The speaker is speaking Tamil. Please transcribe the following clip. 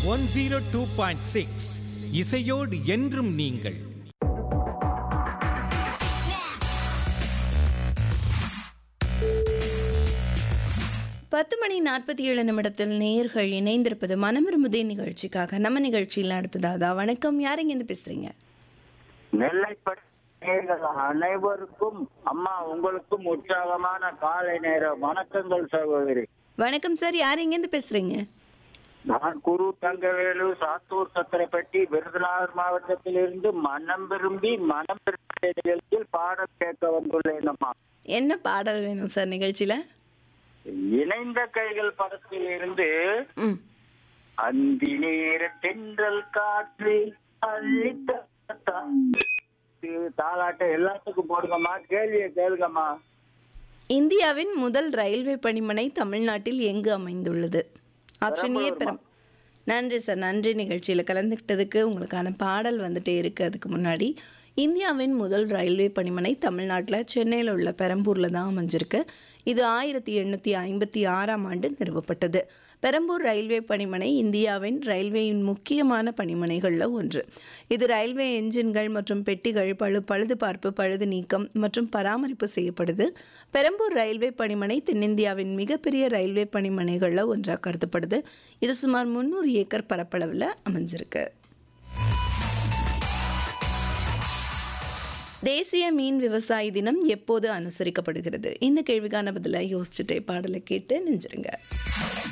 one zero two point six இசையோடு என்றும் நீங்கள் பத்து மணி நாற்பத்தி ஏழு நிமிடத்தில் நேர்கள் இணைந்திருப்பது மனமிரும்புதே நிகழ்ச்சிக்காக நம்ம நிகழ்ச்சியில் அடுத்ததாதா வணக்கம் யார் இருந்து பேசுறீங்க நெல்லைப்பட்ட நேயர்கள் அனைவருக்கும் அம்மா உங்களுக்கும் உற்சாகமான காலை நேர வணக்கங்கள் சகோதரி வணக்கம் சார் யார் இருந்து பேசுறீங்க நான் குரு தங்கவேலு சாத்தூர் சத்திரப்பட்டி விருதுநகர் மாவட்டத்திலிருந்து மனம் விரும்பி மனம் விரும்பிய நிகழ்ச்சியில் பாடல் கேட்க வந்துள்ளேன் அம்மா என்ன பாடல் வேணும் சார் நிகழ்ச்சியில இணைந்த கைகள் படத்தில் இருந்து ம் அந்தி நேர தென்றல் காற்று அள்ளித்த தாலாட்ட எல்லாத்துக்கும் போடுங்கம்மா கேள்வியை கேளுங்கம்மா இந்தியாவின் முதல் ரயில்வே பணிமனை தமிழ்நாட்டில் எங்கு அமைந்துள்ளது ஆப்ஷன் ஏ பெரும் நன்றி சார் நன்றி நிகழ்ச்சியில் கலந்துக்கிட்டதுக்கு உங்களுக்கான பாடல் வந்துட்டே இருக்கு அதுக்கு முன்னாடி இந்தியாவின் முதல் ரயில்வே பணிமனை தமிழ்நாட்டில் சென்னையில் உள்ள பெரம்பூரில் தான் அமைஞ்சிருக்கு இது ஆயிரத்தி எண்ணூற்றி ஐம்பத்தி ஆறாம் ஆண்டு நிறுவப்பட்டது பெரம்பூர் ரயில்வே பணிமனை இந்தியாவின் ரயில்வேயின் முக்கியமான பணிமனைகளில் ஒன்று இது ரயில்வே என்ஜின்கள் மற்றும் பெட்டிகள் பழு பழுதுபார்ப்பு பழுது நீக்கம் மற்றும் பராமரிப்பு செய்யப்படுது பெரம்பூர் ரயில்வே பணிமனை தென்னிந்தியாவின் மிகப்பெரிய ரயில்வே பணிமனைகளில் ஒன்றாக கருதப்படுது இது சுமார் முந்நூறு ஏக்கர் பரப்பளவில் அமைஞ்சிருக்கு தேசிய மீன் விவசாய தினம் எப்போது அனுசரிக்கப்படுகிறது இந்த கேள்விக்கான பதிலை யோசிச்சுட்டே பாடலை கேட்டு நெஞ்சிருங்க